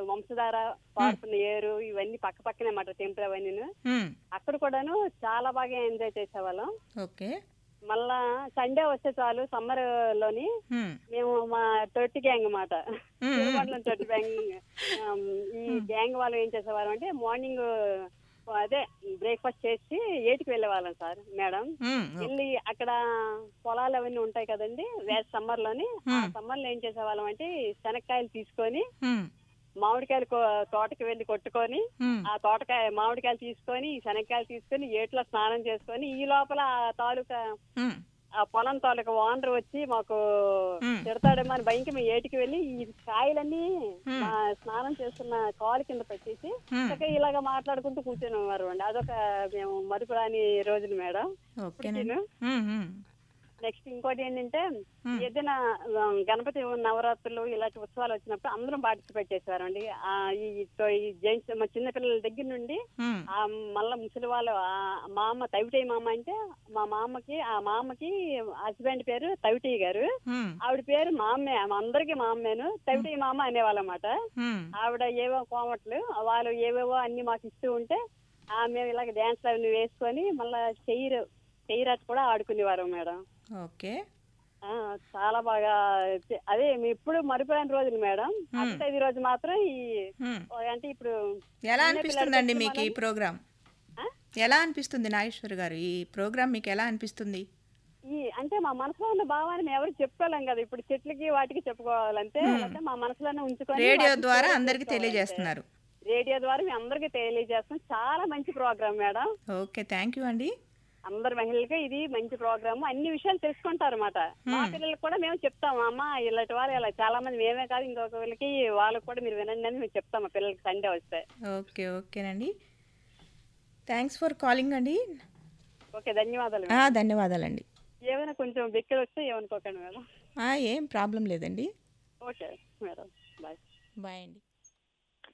వంశధార పార్పున ఏరు ఇవన్నీ పక్క పక్కనే మాట టెంపుల్ అవన్నీ ఉమ్, అక్కడ కూడాను చాలా బాగా ఎంజాయ్ చేసేవాళ్ళం ఓకే మళ్ళా సండే వస్తే చాలు సమ్మర్ లోని ఉమ్, మేము మా తొట్టి గ్యాంగ్ మాట మ్మ్. తిరుమల తొట్టి గ్యాంగ్ ఆమ్, ఈ గ్యాంగ్ వాళ్ళు ఏం చేసేవారు అంటే మార్నింగ్ అదే బ్రేక్ఫాస్ట్ చేసి ఏటికి వెళ్ళేవాళ్ళం సార్ మేడం ఉమ్, వెళ్ళి అక్కడ పొలాలు అవన్నీ ఉంటాయి కదండి వేస సమ్మర్ లోని ఆ మ్మ్. సమ్మర్ లో ఏం చేసేవాళ్ళం అంటే ఈ శనక్కాయలు తీసుకొని ఉమ్, మామిడికాయలు కో- తోటకి వెళ్ళి కొట్టుకొని ఉమ్, ఆ తోటకాయ మామిడికాయలు తీసుకొని ఈ శనక్కాయలు తీసుకొని ఏట్లో స్నానం చేసుకొని ఈ లోపల ఆ తాలూకా ఉమ్, ఆ పొలం తాలూకా ఓనర్ వచ్చి మాకు మ్మ్. తిడతాడేమో అని భయంకి మేము ఏటికి వెళ్ళి ఈ కాయలన్నీ మ్మ్. మా స్నానం చేస్తున్న కాలు కింద పెట్టేసి మ్మ్. చక్కగా ఇలాగా మాట్లాడుకుంటూ కూర్చునేవారు అండి అదొక మేము మరుపురాని రోజులు మేడం ఓకేనండి ఉమ్, ఉమ్, నెక్స్ట్ ఇంకోటి ఏంటంటే మ్మ్. ఏదైనా ఆ, గణపతి నవరాత్రులు ఇలాంటి ఉత్సవాలు వచ్చినప్పుడు అందరం పార్టిసిపేట్ చేసేవారండి ఆ, ఈ తో- ఈ జెంట్స్ మా చిన్న పిల్లల దగ్గర నుండి ఉమ్, ఆ మళ్ళా ముసలి వాళ్ళు ఆ మా అమ్మ తవిటయ్య మామ అంటే మా మామకి ఆ మామకి హస్బెండ్ పేరు తవిటయ్య గారు ఉమ్, ఆవిడ పేరు మా అమ్మే మా అందరికి మా అమ్మేను తవిటయ్య మామ అనేవాళ్ళమాట ఉమ్, ఆవిడ ఏవో కోమట్లు వాళ్ళు ఏవేవో అన్ని మాకు ఇస్తూ ఉంటే ఆ మేము ఇలాగ డ్యాన్స్ అవన్నీ వేసుకొని మళ్ళా చెయ్యరు చెయ్యరాట కూడా ఆడుకునేవారు మేడం ఓకే ఆ, చాలా బాగా చే- అదే మీ ఇప్పుడు మరిపోయిన రోజులు మేడం అత్తది రోజు మాత్రం ఈ ఉమ్. అంటే ఇప్పుడు ఎలా చిన్న అనిపిస్తుందండి పిల్లలకి మీకు ఈ మనం- ప్రోగ్రామ్ ఆ? ఎలా అనిపిస్తుంది నాగేశ్వర్ గారు ఈ ప్రోగ్రామ్ మీకు ఎలా అనిపిస్తుంది ఈ అంటే మా మనసులో ఉన్న భావాన్ని మేము ఎవరు చెప్పుకోలేం కదా ఇప్పుడు చెట్లకి వాటికి చెప్పుకోవాలంటే అంటే మా మనసులోనే ఉంచుకొని రేడియో వాటిని ద్వారా షేర్ అందరికి చేసుకోవాలంతే. తెలియజేస్తున్నారు రేడియో ద్వారా మేము అందరికి తెలియజేస్తాం చాలా మంచి programme madam okay thank you అండి అందరు మహిళలకి ఇది మంచి ప్రోగ్రామ్ అన్ని విషయాలు తెలుసుకుంటారు అనమాట మా పిల్లలకు కూడా మేము చెప్తాం అమ్మ ఇలాంటి వాళ్ళు ఇలా చాలా మంది మేమే కాదు ఇంకొక వీళ్ళకి వాళ్ళకి కూడా మీరు వినండి అని మేము చెప్తాం మా పిల్లలకి సండే వస్తే ఓకే ఓకేనండి థ్యాంక్స్ ఫర్ కాలింగ్ అండి ఓకే ధన్యవాదాలు ఆ, ధన్యవాదాలండి ఏమైనా కొంచెం బెక్కలు వస్తే ఏమనుకోకండి మేడం ఆ, ఏం ప్రాబ్లం లేదండి ఓకే మేడం బాయ్ బాయ్ అండి